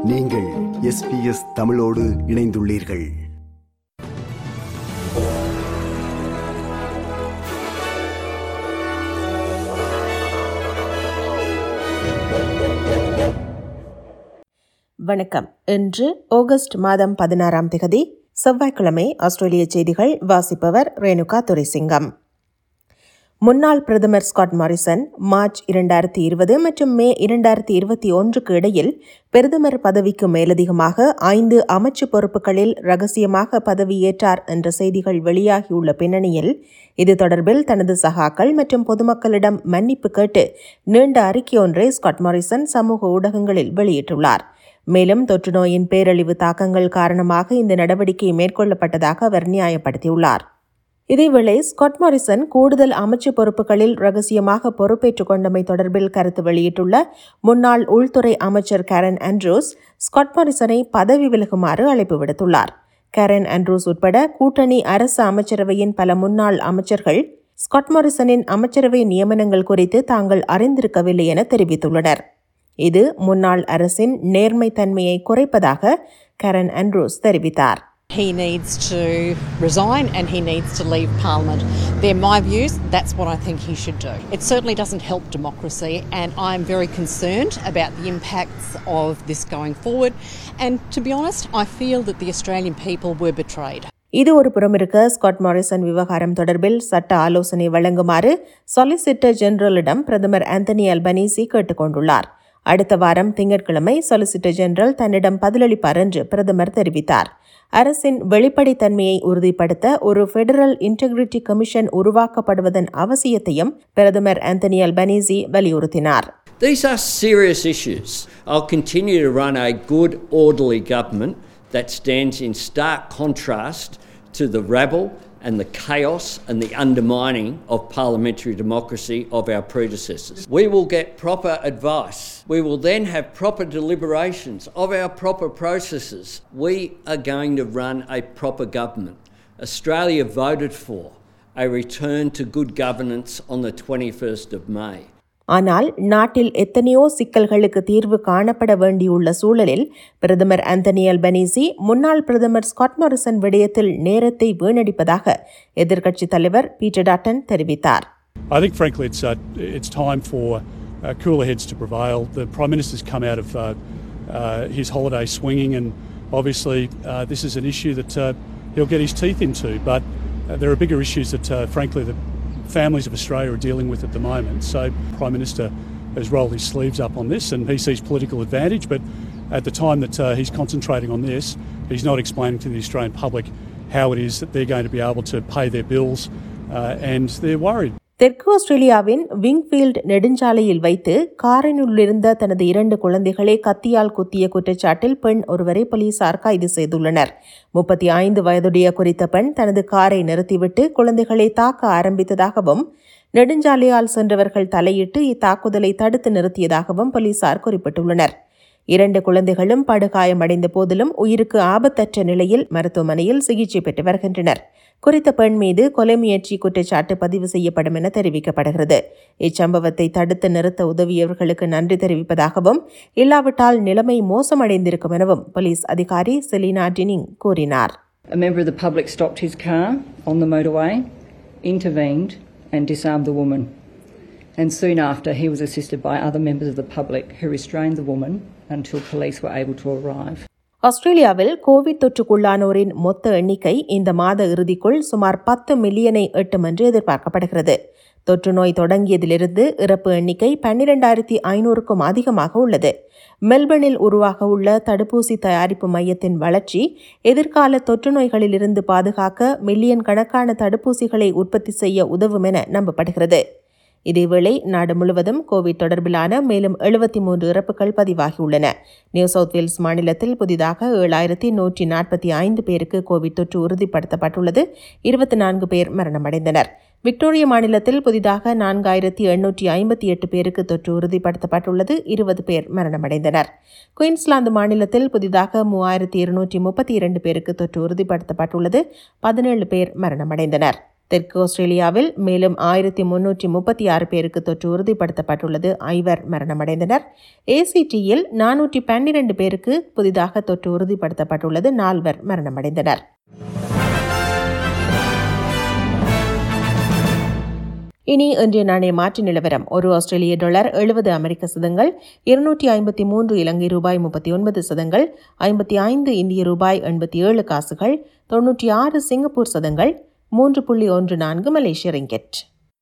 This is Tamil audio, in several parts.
நீங்கள் எஸ்பிஎஸ் தமிழோடு இணைந்துள்ளீர்கள் வணக்கம் இன்று ஆகஸ்ட் மாதம் பதினாறாம் திகதி செவ்வாய்க்கிழமை ஆஸ்திரேலிய செய்திகள் வாசிப்பவர் ரேணுகா துரைசிங்கம் முன்னாள் பிரதமர் ஸ்காட் மாரிசன் மார்ச் இரண்டாயிரத்தி இருபது மற்றும் மே இரண்டாயிரத்தி இருபத்தி ஒன்றுக்கு இடையில் பிரதமர் பதவிக்கு மேலதிகமாக ஐந்து அமைச்சு பொறுப்புகளில் ரகசியமாக பதவியேற்றார் என்ற செய்திகள் வெளியாகியுள்ள பின்னணியில் இது தொடர்பில் தனது சகாக்கள் மற்றும் பொதுமக்களிடம் மன்னிப்பு கேட்டு நீண்ட அறிக்கை ஒன்றை ஸ்காட் மாரிசன் சமூக ஊடகங்களில் வெளியிட்டுள்ளார் மேலும் தொற்று நோயின் பேரழிவு தாக்கங்கள் காரணமாக இந்த நடவடிக்கை மேற்கொள்ளப்பட்டதாக அவர் நியாயப்படுத்தியுள்ளார் இதேவேளை ஸ்காட் மாரிசன் கூடுதல் அமைச்சு பொறுப்புகளில் ரகசியமாக பொறுப்பேற்றுக் கொண்டமை தொடர்பில் கருத்து வெளியிட்டுள்ள முன்னாள் உள்துறை அமைச்சர் கேரன் ஆண்ட்ரூஸ் ஸ்காட் மாரிசனை பதவி விலகுமாறு அழைப்பு விடுத்துள்ளார் கேரன் ஆண்ட்ரூஸ் உட்பட கூட்டணி அரசு அமைச்சரவையின் பல முன்னாள் அமைச்சர்கள் ஸ்காட் மாரிசனின் அமைச்சரவை நியமனங்கள் குறித்து தாங்கள் அறிந்திருக்கவில்லை என தெரிவித்துள்ளனர் இது முன்னாள் அரசின் நேர்மைத்தன்மையை குறைப்பதாக கரன் ஆண்ட்ரூஸ் தெரிவித்தார் He needs to resign and he needs to leave Parliament. They're my views. That's what I think he should do. It certainly doesn't help democracy, and I'm very concerned about the impacts of this going forward. And to be honest, I feel that the Australian people were betrayed. இது ஒரு புறமிருக்க ஸ்காட் மாரிசன் விவகாரம் தொடர்பில் சட்ட ஆலோசனை வழங்குமாறு சொலிசிட்டர் ஜெனரலிடம் பிரதமர் ஆந்தனி அல்பனீசி கேட்டுக் கொண்டுள்ளார் அடுத்த வாரம் திங்கட்கிழமை சொலிசிட்டர் ஜெனரல் தன்னிடம் பதிலளிப்பார் என்று பிரதமர் தெரிவித்தார் அரசின் வெளிப்படைத்தன்மையை உறுதிப்படுத்த ஒரு ஃபெடரல் இன்டெகிரிட்டி கமிஷன் உருவாக்கப்படுவதன் அவசியத்தையும் பிரதமர் ஆந்தனி அல்பனீசி வலியுறுத்தினார் These are serious issues. I'll continue to run a good, orderly government that stands in stark contrast to the rabble and the chaos and the undermining of parliamentary democracy of our predecessors. We will get proper advice. We will then have proper deliberations of our proper processes. We are going to run a proper government. Australia voted for a return to good governance on the 21st of May. ஆனால் நாட்டில் எத்தனையோ சிக்கல்களுக்கு தீர்வு காணப்பட வேண்டியுள்ள சூழலில் பிரதமர் ஆந்தனி அல்பனீசி முன்னாள் பிரதமர் ஸ்காட் மாரிசன் விடயத்தில் நேரத்தை வீணடிப்பதாக எதிர்க்கட்சித் தலைவர் பீட்டர் டாட்டன் தெரிவித்தார் I think, frankly, it's uh, it's time for uh, cooler heads to prevail. The prime minister's come out of uh, uh, his holiday swinging, and obviously uh, this is an issue that uh, he'll get his teeth into. But uh, there are bigger issues that, uh, frankly, the families of Australia are dealing with at the moment. So, prime minister has rolled his sleeves up on this, and he sees political advantage. But at the time that uh, he's concentrating on this, he's not explaining to the Australian public how it is that they're going to be able to pay their bills, uh, and they're worried. தெற்கு ஆஸ்திரேலியாவின் விங்ஃபீல்ட் நெடுஞ்சாலையில் வைத்து காரினுள்ளிருந்த தனது இரண்டு குழந்தைகளை கத்தியால் குத்திய குற்றச்சாட்டில் பெண் ஒருவரை போலீசார் கைது செய்துள்ளனர் முப்பத்தி ஐந்து வயதுடைய குறித்த பெண் தனது காரை நிறுத்திவிட்டு குழந்தைகளை தாக்க ஆரம்பித்ததாகவும் நெடுஞ்சாலையால் சென்றவர்கள் தலையிட்டு இத்தாக்குதலை தடுத்து நிறுத்தியதாகவும் போலீசார் குறிப்பிட்டுள்ளனர் இரண்டு குழந்தைகளும் படுகாயமடைந்த போதிலும் உயிருக்கு ஆபத்தற்ற நிலையில் மருத்துவமனையில் சிகிச்சை பெற்று வருகின்றனர் குறித்த பெண் மீது கொலை முயற்சி குற்றச்சாட்டு பதிவு செய்யப்படும் என தெரிவிக்கப்படுகிறது இச்சம்பவத்தை தடுத்து நிறுத்த உதவியவர்களுக்கு நன்றி தெரிவிப்பதாகவும் இல்லாவிட்டால் நிலைமை மோசமடைந்திருக்கும் எனவும் போலீஸ் அதிகாரி செலினா டினிங் கூறினார் A member of the public stopped his car on the motorway, intervened, and disarmed the woman. And soon after, he was assisted by other members of the public who restrained the woman until police were able to arrive. ஆஸ்திரேலியாவில் கோவிட் தொற்றுக்குள்ளானோரின் மொத்த எண்ணிக்கை இந்த மாத இறுதிக்குள் சுமார் பத்து மில்லியனை எட்டும் என்று எதிர்பார்க்கப்படுகிறது தொற்று நோய் தொடங்கியதிலிருந்து இறப்பு எண்ணிக்கை பன்னிரெண்டாயிரத்தி ஐநூறுக்கும் அதிகமாக உள்ளது மெல்பர்னில் உருவாக உள்ள தடுப்பூசி தயாரிப்பு மையத்தின் வளர்ச்சி எதிர்கால தொற்று நோய்களிலிருந்து பாதுகாக்க மில்லியன் கணக்கான தடுப்பூசிகளை உற்பத்தி செய்ய உதவும் என நம்பப்படுகிறது இதேவேளை நாடு முழுவதும் கோவிட் தொடர்பிலான மேலும் எழுபத்தி மூன்று இறப்புகள் பதிவாகியுள்ளன நியூ சவுத் வேல்ஸ் மாநிலத்தில் புதிதாக ஏழாயிரத்தி நூற்றி நாற்பத்தி ஐந்து பேருக்கு கோவிட் தொற்று உறுதிப்படுத்தப்பட்டுள்ளது இருபத்தி நான்கு பேர் மரணமடைந்தனர் விக்டோரியா மாநிலத்தில் புதிதாக நான்காயிரத்தி எண்ணூற்றி ஐம்பத்தி எட்டு பேருக்கு தொற்று உறுதிப்படுத்தப்பட்டுள்ளது இருபது பேர் மரணமடைந்தனர் குயின்ஸ்லாந்து மாநிலத்தில் புதிதாக மூவாயிரத்தி இருநூற்றி முப்பத்தி இரண்டு பேருக்கு தொற்று உறுதிப்படுத்தப்பட்டுள்ளது பதினேழு பேர் மரணமடைந்தனர் தெற்கு ஆஸ்திரேலியாவில் மேலும் ஆயிரத்தி முன்னூற்றி முப்பத்தி ஆறு பேருக்கு தொற்று உறுதிப்படுத்தப்பட்டுள்ளது ஐவர் மரணமடைந்தனர் ஏசிடியில் நானூற்றி பன்னிரண்டு பேருக்கு புதிதாக தொற்று உறுதிப்படுத்தப்பட்டுள்ளது நால்வர் மரணமடைந்தனர் இனி இன்றைய நாணய மாற்று நிலவரம் ஒரு ஆஸ்திரேலிய டாலர் எழுபது அமெரிக்க சதங்கள் இருநூற்றி ஐம்பத்தி மூன்று இலங்கை ரூபாய் முப்பத்தி ஒன்பது சதங்கள் ஐம்பத்தி ஐந்து இந்திய ரூபாய் எண்பத்தி ஏழு காசுகள் தொன்னூற்றி ஆறு சிங்கப்பூர் சதங்கள் மூன்று புள்ளி ஒன்று நான்கு மலேசிய ரிங்கெட்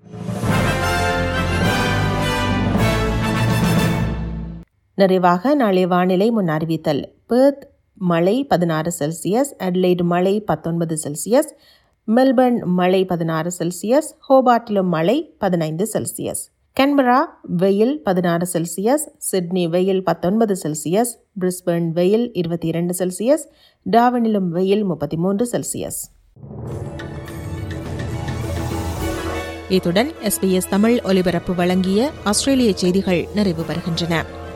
நிறைவாக நாளை வானிலை முன் அறிவித்தல் பெர்த் மழை பதினாறு செல்சியஸ் அட்லைடு மழை பத்தொன்பது செல்சியஸ் மெல்பர்ன் மழை பதினாறு செல்சியஸ் ஹோபார்ட்டிலும் மழை பதினைந்து செல்சியஸ் கன்பரா வெயில் பதினாறு செல்சியஸ் சிட்னி வெயில் பத்தொன்பது செல்சியஸ் பிரிஸ்பர்ன் வெயில் இருபத்தி இரண்டு செல்சியஸ் டாவனிலும் வெயில் முப்பத்தி மூன்று செல்சியஸ் இத்துடன் எஸ்பிஎஸ் தமிழ் ஒலிபரப்பு வழங்கிய ஆஸ்திரேலிய செய்திகள் நிறைவு பெறுகின்றன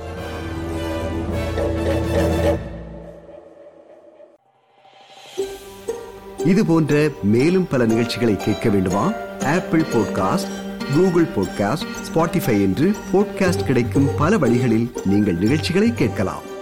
இது போன்ற மேலும் பல நிகழ்ச்சிகளை கேட்க வேண்டுமா Apple podcast Google podcast Spotify என்று பாட்காஸ்ட் கிடைக்கும் பல வழிகளில் நீங்கள் நிகழ்ச்சிகளை கேட்கலாம்